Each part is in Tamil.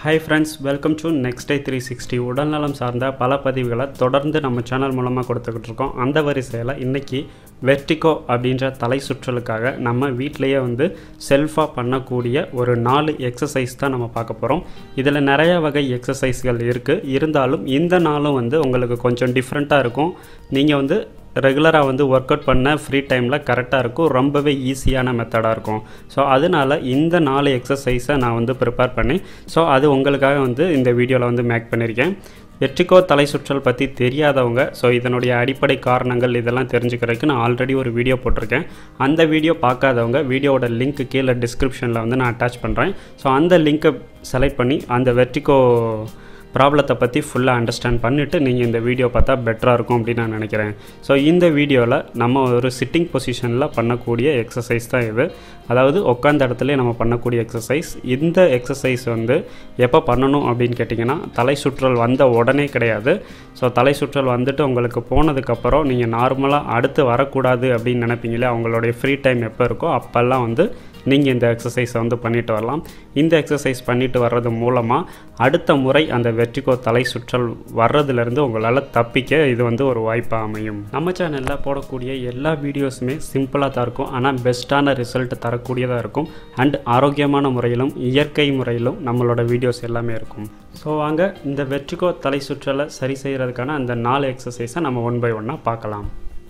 hi friends welcome to next day three sixty உடல்நலம் சார்ந்த பல பதிவுகளை தொடர்ந்து நம்ம சேனல் மூலமாக கொடுத்துக்கிட்டு இருக்கோம் அந்த வரிசையில் இன்றைக்கி வெர்டிகோ அப்படின்ற தலை சுற்றலுக்காக நம்ம வீட்டிலையே வந்து செல்ஃபாக பண்ணக்கூடிய ஒரு நாலு எக்ஸசைஸ் தான் நம்ம பார்க்க போகிறோம் இதில் நிறைய வகை எக்ஸசைஸ்கள் இருக்குது இருந்தாலும் இந்த நாளும் வந்து உங்களுக்கு கொஞ்சம் டிஃப்ரெண்ட்டாக இருக்கும் நீங்கள் வந்து ரெகுலராக வந்து ஒர்க் அவுட் பண்ண ஃப்ரீ டைமில் கரெக்டாக இருக்கும் ரொம்பவே ஈஸியான மெத்தடாக இருக்கும் ஸோ அதனால் இந்த நாலு எக்ஸசைஸை நான் வந்து ப்ரிப்பேர் பண்ணி ஸோ அது உங்களுக்காக வந்து இந்த வீடியோவில் வந்து மேக் பண்ணியிருக்கேன் வெற்றிக்கோ தலை சுற்றல் பற்றி தெரியாதவங்க ஸோ இதனுடைய அடிப்படை காரணங்கள் இதெல்லாம் தெரிஞ்சுக்கிறதுக்கு நான் ஆல்ரெடி ஒரு வீடியோ போட்டிருக்கேன் அந்த வீடியோ பார்க்காதவங்க வீடியோவோட லிங்க் கீழே டிஸ்கிரிப்ஷனில் வந்து நான் அட்டாச் பண்ணுறேன் ஸோ அந்த லிங்க்கை செலக்ட் பண்ணி அந்த வெற்றிக்கோ ப்ராப்ளத்தை பற்றி ஃபுல்லாக அண்டர்ஸ்டாண்ட் பண்ணிவிட்டு நீங்கள் இந்த வீடியோ பார்த்தா பெட்டராக இருக்கும் அப்படின்னு நான் நினைக்கிறேன் ஸோ இந்த வீடியோவில் நம்ம ஒரு சிட்டிங் பொசிஷனில் பண்ணக்கூடிய எக்ஸசைஸ் தான் இது அதாவது உட்காந்த இடத்துல நம்ம பண்ணக்கூடிய எக்ஸசைஸ் இந்த எக்ஸசைஸ் வந்து எப்போ பண்ணணும் அப்படின்னு கேட்டிங்கன்னா தலை சுற்றல் வந்த உடனே கிடையாது ஸோ தலை சுற்றல் வந்துட்டு உங்களுக்கு போனதுக்கப்புறம் நீங்கள் நார்மலாக அடுத்து வரக்கூடாது அப்படின்னு நினைப்பீங்களே அவங்களுடைய ஃப்ரீ டைம் எப்போ இருக்கோ அப்போல்லாம் வந்து நீங்கள் இந்த எக்ஸசைஸை வந்து பண்ணிட்டு வரலாம் இந்த எக்ஸசைஸ் பண்ணிட்டு வர்றது மூலமாக அடுத்த முறை அந்த வெற்றிக்கோ தலை சுற்றல் வர்றதுலேருந்து உங்களால் தப்பிக்க இது வந்து ஒரு வாய்ப்பாக அமையும் நம்ம சேனலில் போடக்கூடிய எல்லா வீடியோஸுமே சிம்பிளாக தான் இருக்கும் ஆனால் பெஸ்ட்டான ரிசல்ட் தரக்கூடியதாக இருக்கும் அண்ட் ஆரோக்கியமான முறையிலும் இயற்கை முறையிலும் நம்மளோட வீடியோஸ் எல்லாமே இருக்கும் ஸோ வாங்க இந்த வெற்றிக்கோ தலை சுற்றலை சரி செய்கிறதுக்கான அந்த நாலு எக்ஸசைஸை நம்ம ஒன் பை ஒன்னாக பார்க்கலாம்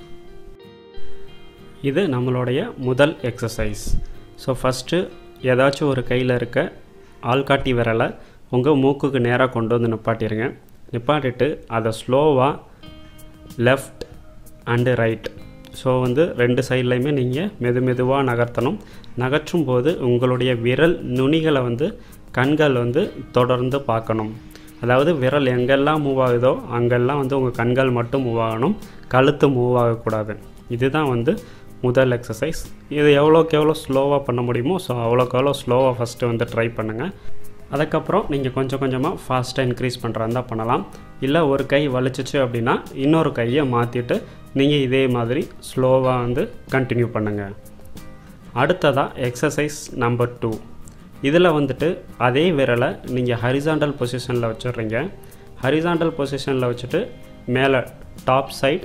இது நம்மளுடைய முதல் எக்ஸசைஸ் ஸோ ஃபஸ்ட்டு ஏதாச்சும் ஒரு கையில் இருக்க ஆள்காட்டி விரலை உங்கள் மூக்குக்கு நேராக கொண்டு வந்து நிப்பாட்டிடுங்க நிப்பாட்டிட்டு அதை ஸ்லோவாக லெஃப்ட் அண்டு ரைட் ஸோ வந்து ரெண்டு சைட்லையுமே நீங்கள் மெது மெதுவாக நகர்த்தணும் நகற்றும் போது உங்களுடைய விரல் நுனிகளை வந்து கண்கள் வந்து தொடர்ந்து பார்க்கணும் அதாவது விரல் எங்கெல்லாம் மூவ் ஆகுதோ அங்கெல்லாம் வந்து உங்கள் கண்கள் மட்டும் மூவ் ஆகணும் கழுத்து மூவ் ஆகக்கூடாது இதுதான் வந்து முதல் எக்ஸசைஸ் இது எவ்வளோக்கு எவ்வளோ ஸ்லோவாக பண்ண முடியுமோ ஸோ அவ்வளோக்கு எவ்வளோ ஸ்லோவாக ஃபஸ்ட்டு வந்து ட்ரை பண்ணுங்கள் அதுக்கப்புறம் நீங்கள் கொஞ்சம் கொஞ்சமாக ஃபாஸ்ட்டாக இன்க்ரீஸ் பண்ணுறா இருந்தால் பண்ணலாம் இல்லை ஒரு கை வலிச்சிச்சு அப்படின்னா இன்னொரு கையை மாற்றிட்டு நீங்கள் இதே மாதிரி ஸ்லோவாக வந்து கண்டினியூ பண்ணுங்கள் அடுத்ததாக எக்ஸசைஸ் நம்பர் டூ இதில் வந்துட்டு அதே விரலை நீங்கள் ஹரிசாண்டல் பொசிஷனில் வச்சிடுறீங்க ஹரிசாண்டல் பொசிஷனில் வச்சுட்டு மேலே டாப் சைடு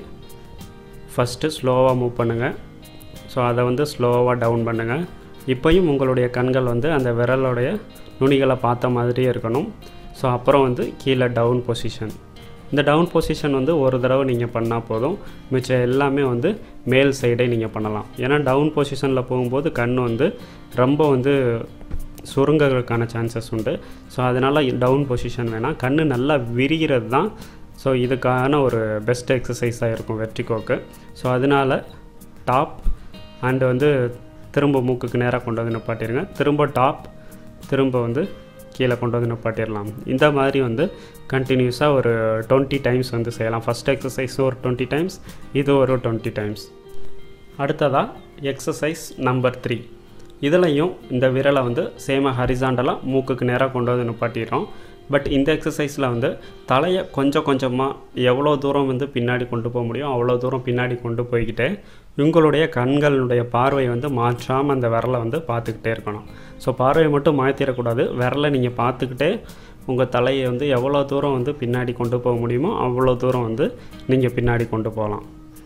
ஃபஸ்ட்டு ஸ்லோவாக மூவ் பண்ணுங்கள் ஸோ அதை வந்து ஸ்லோவாக டவுன் பண்ணுங்கள் இப்போயும் உங்களுடைய கண்கள் வந்து அந்த விரலுடைய நுனிகளை பார்த்த மாதிரியே இருக்கணும் ஸோ அப்புறம் வந்து கீழே டவுன் பொசிஷன் இந்த டவுன் பொசிஷன் வந்து ஒரு தடவை நீங்கள் பண்ணால் போதும் மிச்சம் எல்லாமே வந்து மேல் சைடே நீங்கள் பண்ணலாம் ஏன்னா டவுன் பொசிஷனில் போகும்போது கண் வந்து ரொம்ப வந்து சுருங்கிறதுக்கான சான்சஸ் உண்டு ஸோ அதனால் டவுன் பொசிஷன் வேணாம் கண் நல்லா விரிகிறது தான் ஸோ இதுக்கான ஒரு பெஸ்ட் எக்ஸசைஸாக இருக்கும் வெற்றிக்கோக்கு ஸோ அதனால் டாப் அண்டு வந்து திரும்ப மூக்குக்கு நேராக கொண்டு வந்து நிப்பாட்டிடுங்க திரும்ப டாப் திரும்ப வந்து கீழே கொண்டு வந்து நிப்பாட்டிடலாம் இந்த மாதிரி வந்து கண்டினியூஸாக ஒரு டுவெண்ட்டி டைம்ஸ் வந்து செய்யலாம் ஃபஸ்ட் எக்ஸசைஸ் ஒரு டுவெண்ட்டி டைம்ஸ் இது ஒரு டுவெண்ட்டி டைம்ஸ் அடுத்ததாக எக்ஸசைஸ் நம்பர் த்ரீ இதுலையும் இந்த விரலை வந்து சேமாக ஹரிசாண்டலாக மூக்குக்கு நேராக கொண்டு வந்து நிப்பாட்டிடுறோம் பட் இந்த எக்ஸசைஸில் வந்து தலையை கொஞ்சம் கொஞ்சமாக எவ்வளோ தூரம் வந்து பின்னாடி கொண்டு போக முடியும் அவ்வளோ தூரம் பின்னாடி கொண்டு போய்கிட்டே உங்களுடைய கண்களுடைய பார்வை வந்து மாற்றாமல் அந்த விரலை வந்து பார்த்துக்கிட்டே இருக்கணும் ஸோ பார்வையை மட்டும் மாற்றிடக்கூடாது விரலை நீங்கள் பார்த்துக்கிட்டே உங்கள் தலையை வந்து எவ்வளோ தூரம் வந்து பின்னாடி கொண்டு போக முடியுமோ அவ்வளோ தூரம் வந்து நீங்கள் பின்னாடி கொண்டு போகலாம்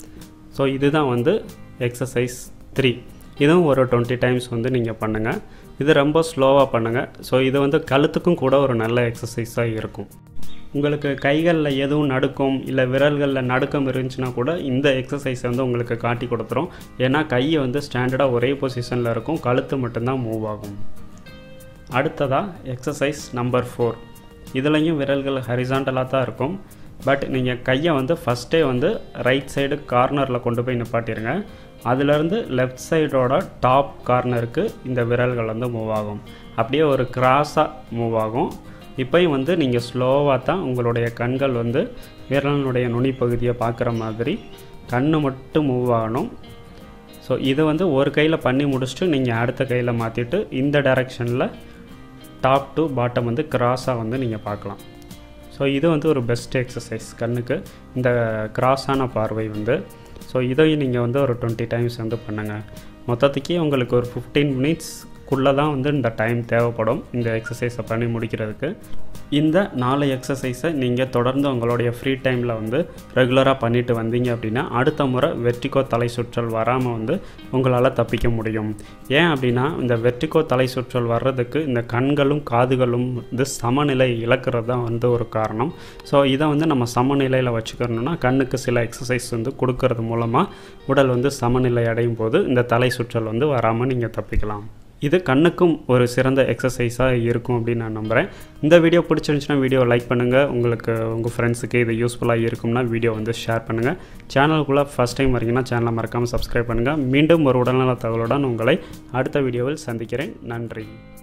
ஸோ இதுதான் வந்து எக்ஸசைஸ் த்ரீ இதுவும் ஒரு டுவெண்ட்டி டைம்ஸ் வந்து நீங்கள் பண்ணுங்கள் இது ரொம்ப ஸ்லோவாக பண்ணுங்கள் ஸோ இது வந்து கழுத்துக்கும் கூட ஒரு நல்ல எக்ஸசைஸாக இருக்கும் உங்களுக்கு கைகளில் எதுவும் நடுக்கம் இல்லை விரல்களில் நடுக்கம் இருந்துச்சுன்னா கூட இந்த எக்ஸசைஸை வந்து உங்களுக்கு காட்டி கொடுத்துரும் ஏன்னா கையை வந்து ஸ்டாண்டர்டாக ஒரே பொசிஷனில் இருக்கும் கழுத்து மட்டும்தான் மூவ் ஆகும் அடுத்ததாக எக்ஸசைஸ் நம்பர் ஃபோர் இதுலேயும் விரல்கள் ஹரிசாண்டலாக தான் இருக்கும் பட் நீங்கள் கையை வந்து ஃபஸ்ட்டே வந்து ரைட் சைடு கார்னரில் கொண்டு போய் நிப்பாட்டிடுங்க அதுலேருந்து லெஃப்ட் சைடோட டாப் கார்னருக்கு இந்த விரல்கள் வந்து மூவ் ஆகும் அப்படியே ஒரு கிராஸாக மூவ் ஆகும் இப்போயும் வந்து நீங்கள் ஸ்லோவாக தான் உங்களுடைய கண்கள் வந்து விரலினுடைய நுனி பகுதியை பார்க்குற மாதிரி கண் மட்டும் மூவ் ஆகணும் ஸோ இது வந்து ஒரு கையில் பண்ணி முடிச்சுட்டு நீங்கள் அடுத்த கையில் மாற்றிட்டு இந்த டைரெக்ஷனில் டாப் டு பாட்டம் வந்து கிராஸாக வந்து நீங்கள் பார்க்கலாம் ஸோ இது வந்து ஒரு பெஸ்ட் எக்ஸசைஸ் கண்ணுக்கு இந்த கிராஸான பார்வை வந்து ஸோ இதையும் நீங்கள் வந்து ஒரு டுவெண்ட்டி டைம்ஸ் வந்து பண்ணுங்கள் மொத்தத்துக்கே உங்களுக்கு ஒரு ஃபிஃப்டீன் மினிட்ஸ்க்குள்ளே தான் வந்து இந்த டைம் தேவைப்படும் இந்த எக்ஸசைஸை பண்ணி முடிக்கிறதுக்கு இந்த நாலு எக்ஸசைஸை நீங்கள் தொடர்ந்து உங்களுடைய ஃப்ரீ டைமில் வந்து ரெகுலராக பண்ணிட்டு வந்தீங்க அப்படின்னா அடுத்த முறை வெர்டிகோ தலை சுற்றல் வராமல் வந்து உங்களால் தப்பிக்க முடியும் ஏன் அப்படின்னா இந்த வெர்டிகோ தலை சுற்றல் வர்றதுக்கு இந்த கண்களும் காதுகளும் வந்து சமநிலை இழக்கிறது தான் வந்து ஒரு காரணம் ஸோ இதை வந்து நம்ம சமநிலையில் வச்சுக்கணும்னா கண்ணுக்கு சில எக்ஸசைஸ் வந்து கொடுக்கறது மூலமாக உடல் வந்து சமநிலை அடையும் போது இந்த தலை சுற்றல் வந்து வராமல் நீங்கள் தப்பிக்கலாம் இது கண்ணுக்கும் ஒரு சிறந்த எக்ஸசைஸாக இருக்கும் அப்படின்னு நான் நம்புகிறேன் இந்த வீடியோ பிடிச்சிருந்துச்சுன்னா வீடியோ லைக் பண்ணுங்கள் உங்களுக்கு உங்கள் ஃப்ரெண்ட்ஸுக்கு இது யூஸ்ஃபுல்லாக இருக்கும்னா வீடியோ வந்து ஷேர் பண்ணுங்கள் சேனலுக்குள்ளே ஃபஸ்ட் டைம் வரீங்கன்னா சேனலை மறக்காமல் சப்ஸ்கிரைப் பண்ணுங்கள் மீண்டும் ஒரு உடல்நல தகவலுடன் உங்களை அடுத்த வீடியோவில் சந்திக்கிறேன் நன்றி